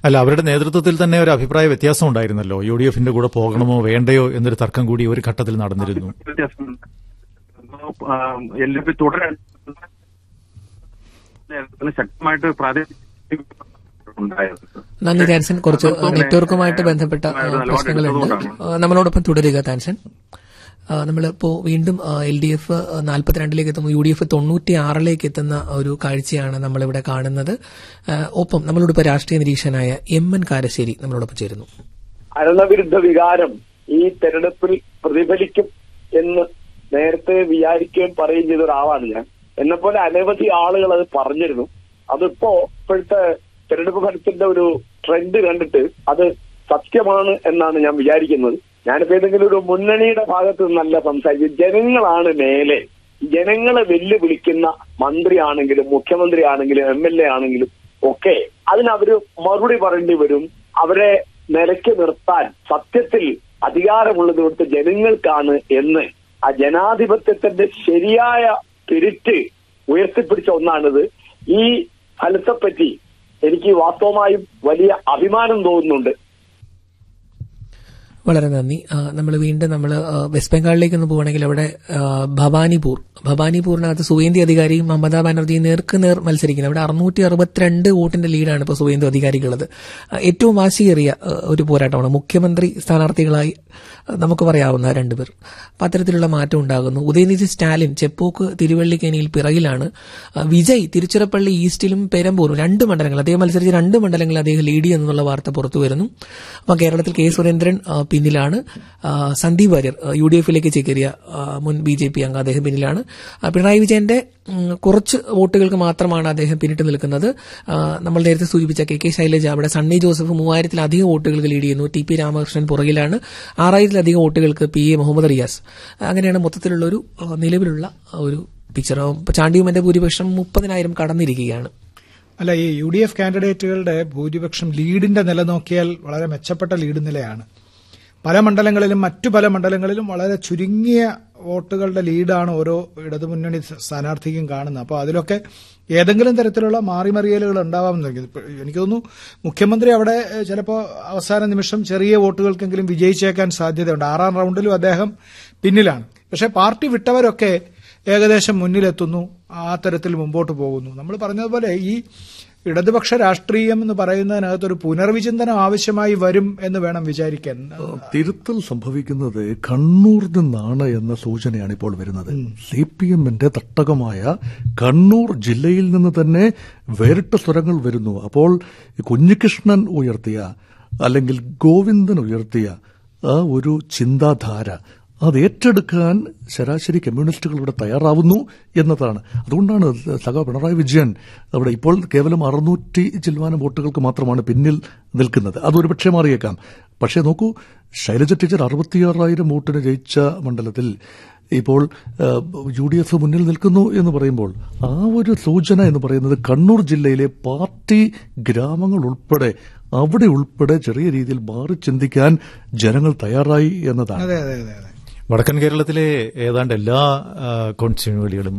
അല്ല അവരുടെ നേതൃത്വത്തിൽ തന്നെ ഒരു അഭിപ്രായ വ്യത്യാസം ഉണ്ടായിരുന്നല്ലോ യു ഡി എഫിന്റെ കൂടെ പോകണമോ വേണ്ടയോ എന്നൊരു തർക്കം കൂടി ഒരു ഘട്ടത്തിൽ നടന്നിരുന്നു വ്യത്യാസമുണ്ട് എൽ ഡി എഫ് തുടരാൻ ശക്തമായിട്ട് പ്രാദേശിക ഉണ്ടായത് നന്ദി താൻസൻ കുറച്ച് അത്രത്തോളം നെറ്റ്വർക്കുമായിട്ട് ബന്ധപ്പെട്ട ആ, നിലപാട് പ്രശ്നങ്ങളുണ്ട് എടുത്തതുകൊണ്ടാണ്. ആ, നമ്മളോടൊപ്പം തുടരുക താൻസൻ ആ, നമ്മളിപ്പോ വീണ്ടും എൽ ഡി എഫ് നാൽപ്പത്തിരണ്ടിലേക്ക് എത്തുമ്പോൾ യു ഡി എഫ് തൊണ്ണൂറ്റി ആറിലേക്ക് എത്തുന്ന ഒരു കാഴ്ചയാണ് നമ്മളിവിടെ കാണുന്നത് ആ, ഒപ്പം നമ്മളോടൊപ്പം രാഷ്ട്രീയ നിരീക്ഷകനായ എം എൻ കാരശ്ശേരി നമ്മളോടൊപ്പം ചേരുന്നു ഭരണവിരുദ്ധ വികാരം ഈ തെരഞ്ഞെടുപ്പിൽ പ്രതിഫലിക്കും എന്ന് നേരത്തെ വിചാരിക്കുകയും പറയുകയും ചെയ്ത ഒരാളാണ് ഞാൻ എന്നെ പോലെ അനവധി ആളുകൾ അത് പറഞ്ഞിരുന്നു അതിപ്പോ ഇപ്പോഴത്തെ തെരഞ്ഞെടുപ്പ് ഫലത്തിന്റെ ഒരു ട്രെൻഡ് കണ്ടിട്ട് അത് സത്യമാണ് എന്നാണ് ഞാൻ വിചാരിക്കുന്നത് ഞാനിപ്പോ ഏതെങ്കിലും ഒരു മുന്നണിയുടെ ഭാഗത്ത് നിന്നല്ല സംസാരിക്കുന്നത് ജനങ്ങളാണ് മേലെ ജനങ്ങളെ വെല്ലുവിളിക്കുന്ന മന്ത്രിയാണെങ്കിലും മുഖ്യമന്ത്രി ആണെങ്കിലും എം എൽ എ ആണെങ്കിലും ഒക്കെ അതിനവര് മറുപടി പറയേണ്ടി വരും അവരെ നിലയ്ക്ക് നിർത്താൻ സത്യത്തിൽ അധികാരമുള്ളത് ഇവിടുത്തെ ജനങ്ങൾക്കാണ് എന്ന് ആ ജനാധിപത്യത്തിന്റെ ശരിയായ സ്പിരിറ്റ് ഉയർത്തിപ്പിടിച്ച ഒന്നാണിത് ഈ ഫലത്തെപ്പറ്റി എനിക്ക് വാസ്തവമായും വലിയ അഭിമാനം തോന്നുന്നുണ്ട് വളരെ നന്ദി നമ്മൾ വീണ്ടും നമ്മൾ വെസ്റ്റ് ബംഗാളിലേക്ക് ഒന്ന് പോവുകയാണെങ്കിൽ അവിടെ ആ, ഭവാനിപൂർ ഭവാനിപൂരിനകത്ത് സുവേന്ദി അധികാരിയും മമതാ ബാനർജിയും നേർക്ക് നേർ മത്സരിക്കുന്നത് അവിടെ അറുന്നൂറ്റി അറുപത്തിരണ്ട് വോട്ടിന്റെ ലീഡാണ് ഇപ്പോൾ സുവേന്ദു അധികാരികളുള്ളത് ആ, ഏറ്റവും വാശിയേറിയ ആ, ഒരു പോരാട്ടമാണ് മുഖ്യമന്ത്രി സ്ഥാനാർത്ഥികളായി ആ, നമുക്ക് പറയാവുന്ന രണ്ടുപേർ അപ്പം അത്തരത്തിലുള്ള മാറ്റം ഉണ്ടാകുന്നു ഉദയനിധി സ്റ്റാലിൻ ചെപ്പോക്ക് തിരുവള്ളിക്കേനിയിൽ പിറകിലാണ് ആ, വിജയ് തിരുച്ചിറപ്പള്ളി ഈസ്റ്റിലും പെരമ്പൂരും രണ്ട് മണ്ഡലങ്ങൾ അദ്ദേഹം മത്സരിച്ച രണ്ട് മണ്ഡലങ്ങളിൽ അദ്ദേഹം ലീഡ് ചെയ്യുന്നുള്ള വാർത്ത പുറത്തു വരുന്നു അപ്പം കേരളത്തിൽ കെ സുരേന്ദ്രൻ ആ, പിന്നിലാണ് ആ, സന്ദീപ് വാര്യർ ആ, യു ഡി എഫിലേക്ക് ചേക്കേറിയ ആ, മുൻ ബി ജെ പി അംഗം അദ്ദേഹം പിന്നിലാണ് ആ, പിണറായി വിജയന്റെ ഉം, കുറച്ച് വോട്ടുകൾക്ക് മാത്രമാണ് അദ്ദേഹം പിന്നിട്ട് നിൽക്കുന്നത് ആ, നമ്മൾ നേരത്തെ സൂചിപ്പിച്ച കെ കെ ശൈലജ അവിടെ സണ്ണി ജോസഫ് മൂവായിരത്തിലധികം വോട്ടുകൾക്ക് ലീഡ് ചെയ്യുന്നു ടി പി രാമകൃഷ്ണൻ പുറകിലാണ് ആറായിരത്തിലധികം വോട്ടുകൾക്ക് പി എ മുഹമ്മദ് റിയാസ് അങ്ങനെയാണ് മൊത്തത്തിലുള്ള ഒരു ആ, നിലവിലുള്ള ഒരു പിക്ചർ ചാണ്ടിയുമന്റെ ഭൂരിപക്ഷം മുപ്പതിനായിരം കടന്നിരിക്കുകയാണ് അല്ല ഈ യു ഡി എഫ് കാൻഡിഡേറ്റുകളുടെ ഭൂരിപക്ഷം ലീഡിന്റെ നില നോക്കിയാൽ വളരെ മെച്ചപ്പെട്ട ലീഡ് നിലയാണ് പല മണ്ഡലങ്ങളിലും മറ്റു പല മണ്ഡലങ്ങളിലും വളരെ ചുരുങ്ങിയ വോട്ടുകളുടെ ലീഡാണ് ഓരോ ഇടതുമുന്നണി സ്ഥാനാർത്ഥിക്കും കാണുന്നത് അപ്പോൾ അതിലൊക്കെ ഏതെങ്കിലും തരത്തിലുള്ള മാറിമറിയലുകൾ ഉണ്ടാവാമെന്ന് എനിക്ക് ഇപ്പൊ എനിക്ക് തോന്നുന്നു മുഖ്യമന്ത്രി അവിടെ ചിലപ്പോൾ അവസാന നിമിഷം ചെറിയ വോട്ടുകൾക്കെങ്കിലും വിജയിച്ചേക്കാൻ സാധ്യതയുണ്ട് ആറാം റൗണ്ടിലും അദ്ദേഹം പിന്നിലാണ് പക്ഷേ പാർട്ടി വിട്ടവരൊക്കെ ഏകദേശം മുന്നിലെത്തുന്നു ആ തരത്തിൽ മുമ്പോട്ട് പോകുന്നു നമ്മൾ പറഞ്ഞതുപോലെ ഈ ഇടതുപക്ഷ രാഷ്ട്രീയം എന്ന് പറയുന്നതിനകത്ത് ഒരു പുനർവിചിന്തനം ആവശ്യമായി വരും എന്ന് വേണം വിചാരിക്കാൻ തിരുത്തൽ സംഭവിക്കുന്നത് കണ്ണൂർ നിന്നാണ് എന്ന സൂചനയാണ് ഇപ്പോൾ വരുന്നത് സി പി എമ്മിന്റെ തട്ടകമായ കണ്ണൂർ ജില്ലയിൽ നിന്ന് തന്നെ വേറിട്ട സ്വരങ്ങൾ വരുന്നു അപ്പോൾ കുഞ്ഞികൃഷ്ണൻ ഉയർത്തിയ അല്ലെങ്കിൽ ഗോവിന്ദൻ ഉയർത്തിയ ആ ഒരു ചിന്താധാര അത് ഏറ്റെടുക്കാൻ ശരാശരി കമ്മ്യൂണിസ്റ്റുകൾ ഇവിടെ തയ്യാറാവുന്നു എന്നതാണ് അതുകൊണ്ടാണ് സഖാ പിണറായി വിജയൻ അവിടെ ഇപ്പോൾ കേവലം അറുന്നൂറ്റി ചില്ലുവാനം വോട്ടുകൾക്ക് മാത്രമാണ് പിന്നിൽ നിൽക്കുന്നത് അതൊരുപക്ഷെ മാറിയേക്കാം പക്ഷേ നോക്കൂ ശൈലജ ടീച്ചർ അറുപത്തിയാറായിരം വോട്ടിന് ജയിച്ച മണ്ഡലത്തിൽ ഇപ്പോൾ യു ഡി എഫ് മുന്നിൽ നിൽക്കുന്നു എന്ന് പറയുമ്പോൾ ആ ഒരു സൂചന എന്ന് പറയുന്നത് കണ്ണൂർ ജില്ലയിലെ പാർട്ടി ഗ്രാമങ്ങൾ ഉൾപ്പെടെ അവിടെ ഉൾപ്പെടെ ചെറിയ രീതിയിൽ മാറി ചിന്തിക്കാൻ ജനങ്ങൾ തയ്യാറായി എന്നതാണ് അതെ അതെ അതെ അതെ വടക്കൻ കേരളത്തിലെ ഏതാണ്ട് എല്ലാ കോൺസ്റ്റിറ്റ്യൂവലികളും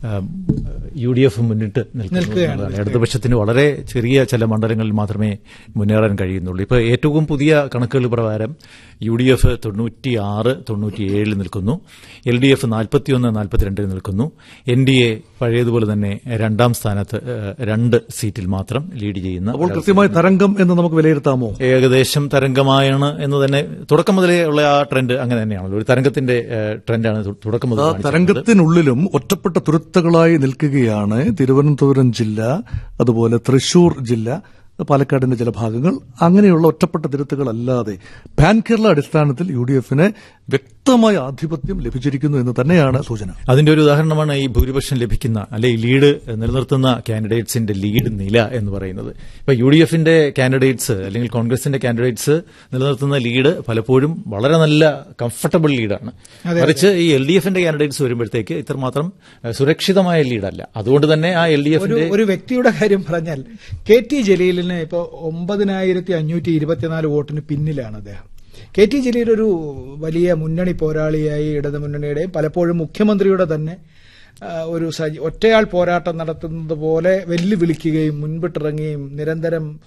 യു ഡി എഫ് മുന്നിട്ട് നിൽക്കുന്നു നിൽക്കുകയാണ്, എന്നുള്ളതാണ്. ഇടതുപക്ഷത്തിന് വളരെ ചെറിയ ചില മണ്ഡലങ്ങളിൽ മാത്രമേ മുന്നേറാൻ കഴിയുന്നുള്ളൂ ഇപ്പൊ ഏറ്റവും പുതിയ കണക്കുകൾ പ്രകാരം യു ഡി എഫ് തൊണ്ണൂറ്റി ആറ് തൊണ്ണൂറ്റിയേഴിൽ നിൽക്കുന്നു എൽ ഡി എഫ് നാൽപ്പത്തിയൊന്ന് നാൽപ്പത്തിരണ്ടിൽ നിൽക്കുന്നു എൻ ഡി എ പഴയതുപോലെ തന്നെ രണ്ടാം സ്ഥാനത്ത് ഏഹ്, രണ്ട് സീറ്റിൽ മാത്രം ലീഡ് ചെയ്യുന്ന അപ്പോൾ കൃത്യമായി തരംഗം എന്ന് നമുക്ക് വിലയിരുത്താമോ ഏകദേശം തരംഗമായാണ് എന്ന് തന്നെ തുടക്കം മുതലേ ഉള്ള ആ ട്രെൻഡ് അങ്ങനെ തന്നെയാണല്ലോ ഒരു തരംഗത്തിന്റെ ഏഹ്, ട്രെൻഡാണ് തു- തുടക്കം മുതൽ ആ കാണിച്ചിട്ടുള്ളത്. തരംഗത്തിനുള്ളിലും ഒറ്റപ്പെട്ട തുരുത്തകളായി നിൽക്കുകയാണ് തിരുവനന്തപുരം ജില്ല അതുപോലെ തൃശൂർ ജില്ല പാലക്കാടിന്റെ ചില ഭാഗങ്ങൾ അങ്ങനെയുള്ള ഒറ്റപ്പെട്ട തിരുത്തുകളല്ലാതെ പാൻ കേരള അടിസ്ഥാനത്തിൽ യു ഡി എഫിന് വ്യക്തമായ ആധിപത്യം ലഭിച്ചിരിക്കുന്നു എന്ന് തന്നെയാണ് സൂചന അതിന്റെ ഒരു ഉദാഹരണമാണ് ഈ ഭൂരിപക്ഷം ലഭിക്കുന്ന അല്ലെ ഈ ലീഡ് നിലനിർത്തുന്ന കാൻഡിഡേറ്റ്സിന്റെ ലീഡ് നില എന്ന് പറയുന്നത് ഇപ്പൊ യു ഡി എഫിന്റെ കാൻഡിഡേറ്റ്സ് അല്ലെങ്കിൽ കോൺഗ്രസിന്റെ കാൻഡിഡേറ്റ്സ് നിലനിർത്തുന്ന ലീഡ് പലപ്പോഴും വളരെ നല്ല കംഫർട്ടബിൾ ലീഡാണ് മറിച്ച് ഈ എൽ ഡി എഫിന്റെ കാൻഡിഡേറ്റ്സ് വരുമ്പോഴത്തേക്ക് ഇത്രമാത്രം ഏഹ്, സുരക്ഷിതമായ ലീഡല്ല അതുകൊണ്ട് തന്നെ ആ എൽ ഡി ഒരു എഫിന്റെ ഒരു വ്യക്തിയുടെ കാര്യം പറഞ്ഞാൽ കെ ടി ജലീലിന് ഇപ്പോൾ ഒമ്പതിനായിരത്തി അഞ്ഞൂറ്റി ഇരുപത്തിനാല് വോട്ടിന് പിന്നിലാണ് അദ്ദേഹം കെ ടി ജലീൽ ഒരു വലിയ മുന്നണി പോരാളിയായി ഇടതു മുന്നണിയുടെയും പലപ്പോഴും മുഖ്യമന്ത്രിയുടെ തന്നെ ആ, ഒരു സജി- ഒറ്റയാൾ പോരാട്ടം നടത്തുന്നത് പോലെ വെല്ലുവിളിക്കുകയും മുൻപിട്ടിറങ്ങുകയും നിരന്തരം